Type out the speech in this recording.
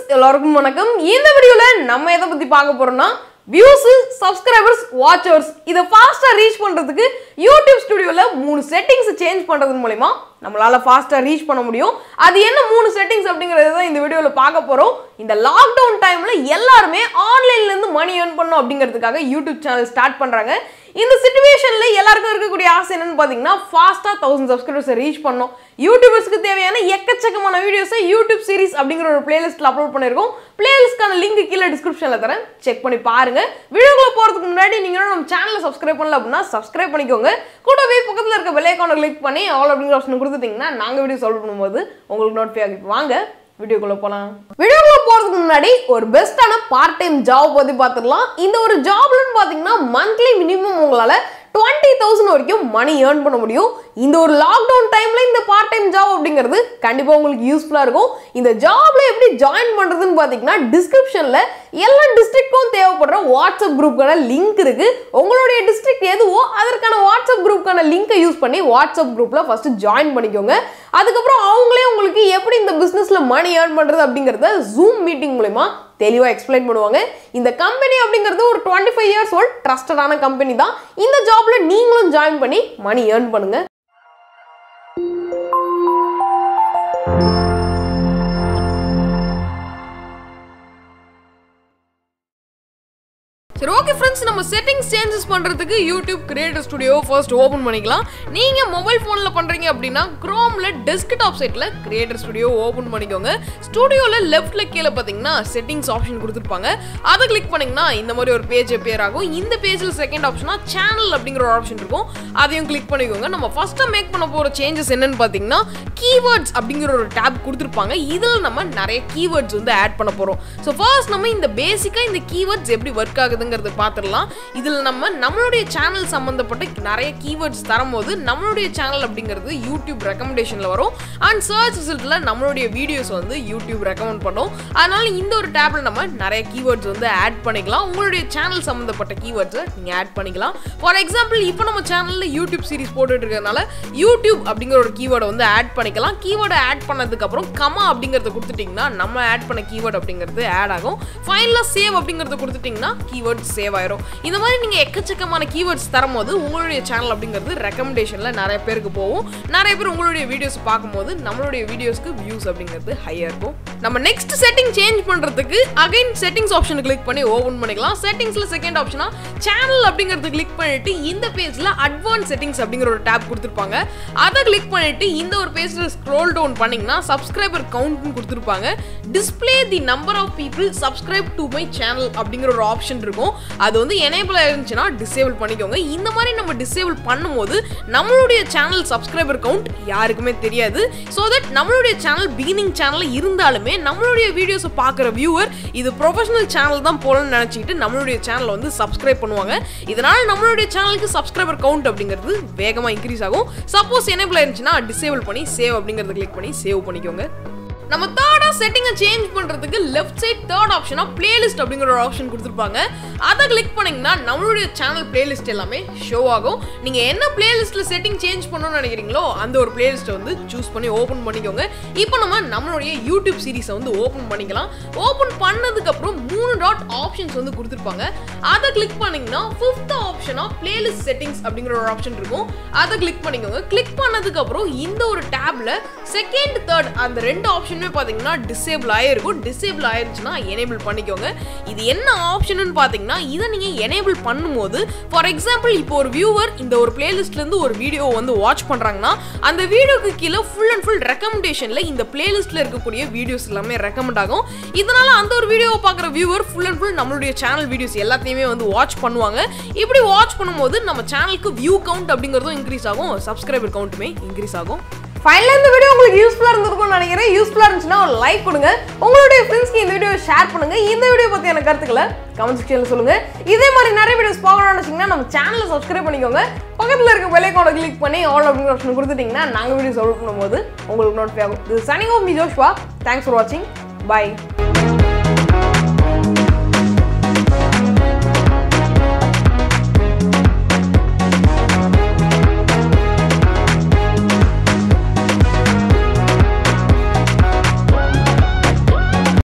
எல்லாருக்கும் வணக்கம் இந்த வீடியோல நம்ம எதை பத்தி பார்க்க போறோம்னா வியூஸ் சப்ஸ்கிரைபர்ஸ் வாட்சர்ஸ் இதை ஃபாஸ்டா ரீச் பண்றதுக்கு யூடியூப் ஸ்டுடியோல மூணு செட்டிங்ஸ் சேஞ்ச் பண்றது மூலயமா நம்மளால ஃபாஸ்டா ரீச் பண்ண முடியும் அது என்ன மூணு செட்டிங்ஸ் அப்படிங்கறது தான் இந்த வீடியோல பார்க்க போறோம் இந்த லாக்டவுன் டைம்ல எல்லாருமே ஆன்லைன்ல இருந்து மணி earn பண்ணணும் அப்படிங்கிறதுக்காக யூடியூப் சேனல் ஸ்டார்ட் பண்றாங்க இந்த சுச்சுவேஷன்ல எல்லாருக்கும் இருக்கக்கூடிய ஆசை என்னன்னு பாத்தீங்கன்னா ஃபாஸ்டா தௌசண்ட் சப்ஸ்கிரைபர்ஸை ரீச் பண்ணணும் யூடியூபர்ஸ்க்கு தேவையான எக்கச்சக்கமான வீடியோஸை யூடியூப் சீரிஸ் அப்படிங்கிற ஒரு பிளேலிஸ்ட்ல அப்லோட் பண்ணிருக்கோம் பிளேலிஸ்ட்கான லிங்க் கீழே டிஸ்கிரிப்ஷன்ல தரேன் செக் பண்ணி பாருங்க வீடியோக்குள்ள போறதுக்கு முன்னாடி நீங்க இன்னும் நம்ம சேனலை சப்ஸ்கிரைப் பண்ணல அப்படின்னா சப்ஸ்கிரைப் பண்ணிக்கோங்க கூடவே பக்கத்துல இருக்க பெல் ஐக்கானை கிளிக் பண்ணி ஆல் அப்படிங்கிற ஆப்ஷன் கொடுத்துட்டீங்கன்னா நாங்க வீடியோ சால்வ் பண்ணும்போது உங்களுக்கு நோட்டிஃபை ஆகிட்டு வாங்க வீடியோக்குள்ள போலாம் வீடியோக்குள்ள போறதுக்கு முன்னாடி ஒரு பெஸ்டான பார்ட் டைம் ஜாப் பத்தி பார்த்துடலாம் இந்த ஒரு ஜாப்லன்னு பாத்தீங்கன்னா மந்த்லி மினிமம் உங்களால டுவெண்ட்டி தௌசண்ட் வரைக்கும் மணி ஏர்ன் பண்ண முடியும் இந்த ஒரு லாக்டவுன் டைம்ல இந்த பார்ட் டைம் ஜாப் அப்படிங்கிறது கண்டிப்பா உங்களுக்கு யூஸ்ஃபுல்லா இருக்கும் இந்த ஜாப்ல எப்படி ஜாயின் பண்றதுன்னு பாத்தீங்கன்னா டிஸ்கிரிப்ஷன்ல எல்லா டிஸ்ட்ரிக்ட்க்கும் தேவைப்படுற வாட்ஸ்அப் குரூப்க்கான லிங்க் இருக்கு உங்களுடைய டிஸ்ட்ரிக்ட் எதுவோ அதற்கான வாட்ஸ்அப் குரூப்க்கான லிங்கை யூஸ் பண்ணி வாட்ஸ்அப் குரூப்ல ஃபர்ஸ்ட் ஜாயின் பண்ணிக்கோங்க அதுக்கப்புறம் அவங்களே உங்களுக்கு எப்படி இந்த பிசினஸ்ல மணி ஏர்ன் பண்றது அப்படிங்கறத ஜூம் மீட்டிங் மூலயமா தெளிவாக எக்ஸ்பிளைன் பண்ணுவாங்க இந்த கம்பெனி அப்படிங்கிறது ஒரு டுவெண்ட்டி ஃபைவ் இயர்ஸ் ஓல்ட் ட்ரஸ்டடான கம்பெனி தான் இந்த ஜாப்ல நீங்களும் ஜாயின் பண்ணி மணி ஏர்ன் பண்ணுங்க சரி ஓகே ஃப்ரெண்ட்ஸ் நம்ம செட்டிங்ஸ் சேஞ்சஸ் பண்ணுறதுக்கு YouTube creator studio first open பண்ணிக்கலாம் நீங்கள் மொபைல் ஃபோனில் பண்ணுறீங்க அப்படின்னா க்ரோமில் டெஸ்க்டாப் சைட்டில் கிரியேட்டர் ஸ்டுடியோ ஓப்பன் பண்ணிக்கோங்க ஸ்டுடியோவில் லெஃப்ட்டில் கீழே பார்த்தீங்கன்னா செட்டிங்ஸ் ஆப்ஷன் கொடுத்துருப்பாங்க அதை கிளிக் பண்ணிங்கன்னா இந்த மாதிரி ஒரு பேஜ் பேர் ஆகும் இந்த பேஜில் செகண்ட் ஆப்ஷனாக சேனல் அப்படிங்கிற ஒரு ஆப்ஷன் இருக்கும் அதையும் கிளிக் பண்ணிக்கோங்க நம்ம ஃபஸ்ட்டாக மேக் பண்ண போகிற சேஞ்சஸ் என்னன்னு பார்த்தீங்கன்னா கீவேர்ட்ஸ் அப்படிங்கிற ஒரு டேப் கொடுத்துருப்பாங்க இதில் நம்ம நிறைய கீவேர்ட்ஸ் வந்து ஆட் பண்ண போகிறோம் ஸோ ஃபர்ஸ்ட் நம்ம இந்த பேசிக்காக இந்த கீவேர்ட்ஸ் எப்படி ஒர்க் ஆகுதுங்கிறது பார்த்துடலாம் இதில் நம்ம நம்மளுடைய சேனல் சம்மந்தப்பட்ட நிறைய கீவேர்ட்ஸ் தரும்போது நம்மளுடைய சேனல் அப்படிங்கிறது யூடியூப் ரெக்கமெண்டேஷனில் வரும் அண்ட் சர்ச் ரிசல்ட்டில் நம்மளுடைய வீடியோஸ் வந்து யூடியூப் ரெக்கமெண்ட் பண்ணும் அதனால இந்த ஒரு டேப்ல நம்ம நிறைய கீவேர்ட்ஸ் வந்து ஆட் பண்ணிக்கலாம் உங்களுடைய சேனல் சம்மந்தப்பட்ட கீவேர்ட்ஸை நீங்கள் ஆட் பண்ணிக்கலாம் ஃபார் எக்ஸாம்பிள் இப்போ நம்ம சேனலில் யூடியூப் சீரிஸ் போட்டுட்டு இருக்கறனால யூடியூப் அப்படிங்கிற ஒரு கீவேர்டை வந்து ஆட் பண்ணிக்கலாம் கீவேர்டை ஆட் பண்ணதுக்கப்புறம் கமா அப்படிங்கிறத கொடுத்துட்டிங்கன்னா நம்ம ஆட் பண்ண கீவேர்ட் அப்படிங்கிறது ஆட் ஆகும் ஃபைனலாக சேவ் அப்படிங்கிறத கொடுத்துட்டிங்கன்னா கீவேர்ட் சேவ் ஆயிரும் இந்த மாதிரி நீங்கள் எக்கச்சக்கமான கீவேர்ட்ஸ் தரும்போது உங்களுடைய சேனல் அப்படிங்கிறது ரெக்கமெண்டேஷனில் நிறைய பேருக்கு போகும் நிறைய பேர் உங்களுடைய வீடியோஸ் பார்க்கும்போது நம்மளுடைய வீடியோஸ்க்கு வியூஸ் அப்படிங்கிறது ஹையாக இருக்கும் நம்ம நெக்ஸ்ட் செட்டிங் சேஞ்ச் பண்ணுறதுக்கு அகைன் செட்டிங்ஸ் ஆப்ஷன் கிளிக் பண்ணி ஓப்பன் பண்ணிக்கலாம் செட்டிங்ஸில் செகண்ட் ஆப்ஷனா சேனல் அப்படிங்கிறது கிளிக் பண்ணிட்டு இந்த பேஜில் அட்வான்ஸ் செட்டிங்ஸ் அப்படிங்கிற ஒரு டேப் கொடுத்துருப்பாங்க அதை கிளிக் பண்ணிட்டு இந்த ஒரு பேஜில் ஸ்க்ரோல் டவுன் பண்ணிங்கன்னா சப்ஸ்கிரைபர் கவுண்ட்னு கொடுத்துருப்பாங்க display the number of people subscribe to my channel அப்படிங்கிற ஒரு ஆப்ஷன் இருக்கும் அது வந்து எனேபிள் ஆயிருந்துச்சுன்னா டிசேபிள் பண்ணிக்கோங்க இந்த மாதிரி நம்ம டிசேபிள் பண்ணும்போது நம்மளுடைய சேனல் சப்ஸ்கிரைபர் கவுண்ட் யாருக்குமே தெரியாது ஸோ தட் நம்மளுடைய சேனல் பிகினிங் சேனலில் இருந்தாலுமே நம்மளுடைய வீடியோஸை பார்க்குற வியூவர் இது ப்ரொஃபஷனல் சேனல் தான் போலன்னு நினச்சிக்கிட்டு நம்மளுடைய சேனலை வந்து சப்ஸ்கிரைப் பண்ணுவாங்க இதனால் நம்மளுடைய சேனலுக்கு சப்ஸ்கிரைபர் கவுண்ட் அப்படிங்கிறது வேகமாக இன்க்ரீஸ் ஆகும் சப்போஸ் எனேபிள் ஆயிருந்துச்சுன்னா டிசேபிள் பண்ணி சேவ் அப்படிங்கிறத கிளிக் பண்ணி சேவ் பண்ணிக்கோங்க நம்ம தேர்டா செட்டிங்கை சேஞ்ச் பண்றதுக்கு லெஃப்ட் சைட் தேர்ட் ஆப்ஷனா பிளேலிஸ்ட் அப்படிங்கிற ஒரு ஆப்ஷன் கொடுத்துருப்பாங்க அதை கிளிக் பண்ணீங்கன்னா நம்மளுடைய சேனல் பிளேலிஸ்ட் எல்லாமே ஷோ ஆகும் நீங்க என்ன பிளேலிஸ்ட்ல செட்டிங் சேஞ்ச் பண்ணணும்னு நினைக்கிறீங்களோ அந்த ஒரு பிளேலிஸ்ட்டை வந்து சூஸ் பண்ணி ஓப்பன் பண்ணிக்கோங்க இப்போ நம்ம நம்மளுடைய யூடியூப் சீரிஸை வந்து ஓப்பன் பண்ணிக்கலாம் ஓப்பன் பண்ணதுக்கு அப்புறம் மூணு டாட் ஆப்ஷன்ஸ் வந்து கொடுத்துருப்பாங்க அதை கிளிக் பண்ணீங்கன்னா ஃபிஃப்த் ஆப்ஷனா பிளேலிஸ்ட் செட்டிங்ஸ் அப்படிங்கிற ஒரு ஆப்ஷன் இருக்கும் அதை கிளிக் பண்ணிக்கோங்க கிளிக் பண்ணதுக்கு அப்புறம் இந்த ஒரு டேப்ல செகண்ட் தேர்ட் அந்த ரெண்டு ஆப்ஷனுமே பார்த்தீங்கன்னா டிசேபிள் ஆயிருக்கும் டிசேபிள் ஆயிருச்சுன்னா எனேபிள் பண்ணிக்கோங்க இது என்ன ஆப்ஷன் பார்த்தீங்கன்னா இதை நீங்கள் எனேபிள் பண்ணும்போது ஃபார் எக்ஸாம்பிள் இப்போ ஒரு வியூவர் இந்த ஒரு பிளேலிஸ்ட்லேருந்து ஒரு வீடியோ வந்து வாட்ச் பண்ணுறாங்கன்னா அந்த வீடியோக்கு கீழே ஃபுல் அண்ட் ஃபுல் ரெக்கமெண்டேஷனில் இந்த பிளேலிஸ்ட்டில் இருக்கக்கூடிய வீடியோஸ் எல்லாமே ரெக்கமெண்ட் ஆகும் இதனால அந்த ஒரு வீடியோவை பார்க்குற வியூவர் ஃபுல் அண்ட் ஃபுல் நம்மளுடைய சேனல் வீடியோஸ் எல்லாத்தையுமே வந்து வாட்ச் பண்ணுவாங்க இப்படி வாட்ச் பண்ணும்போது நம்ம சேனலுக்கு வியூ கவுண்ட் அப்படிங்கிறதும் இன்க்ரீஸ் ஆகும் சப்ஸ்கிரைபர் கவுண்ட்டுமே இன்க்ரீஸ் ஆகும் ஃபைனலாக இந்த வீடியோ உங்களுக்கு யூஸ்ஃபுல்லாக இருந்திருக்கும்னு நினைக்கிறேன் யூஸ்ஃபுல்லாக இருந்துச்சுன்னா ஒரு லைக் கொடுங்க உங்களுடைய ஃப்ரெண்ட்ஸ்க்கு இந்த வீடியோ ஷேர் பண்ணுங்க இந்த வீடியோ பற்றியான கருத்துக்களை கமெண்ட் செக்ஷனில் சொல்லுங்க இதே மாதிரி நிறைய வீடியோஸ் பார்க்கணும்னு நினச்சிங்கன்னா நம்ம சேனலை சப்ஸ்கிரைப் பண்ணிக்கோங்க பக்கத்தில் இருக்க பெல்லைக்கான கிளிக் பண்ணி ஆல் அப்படிங்கிற ஆப்ஷன் கொடுத்துட்டிங்கன்னா நாங்கள் வீடியோஸ் அப்லோட் பண்ணும்போது உங்களுக்கு நோட்டிஃபை ஆகும் இது signing off me Joshua thanks for வாட்சிங் பை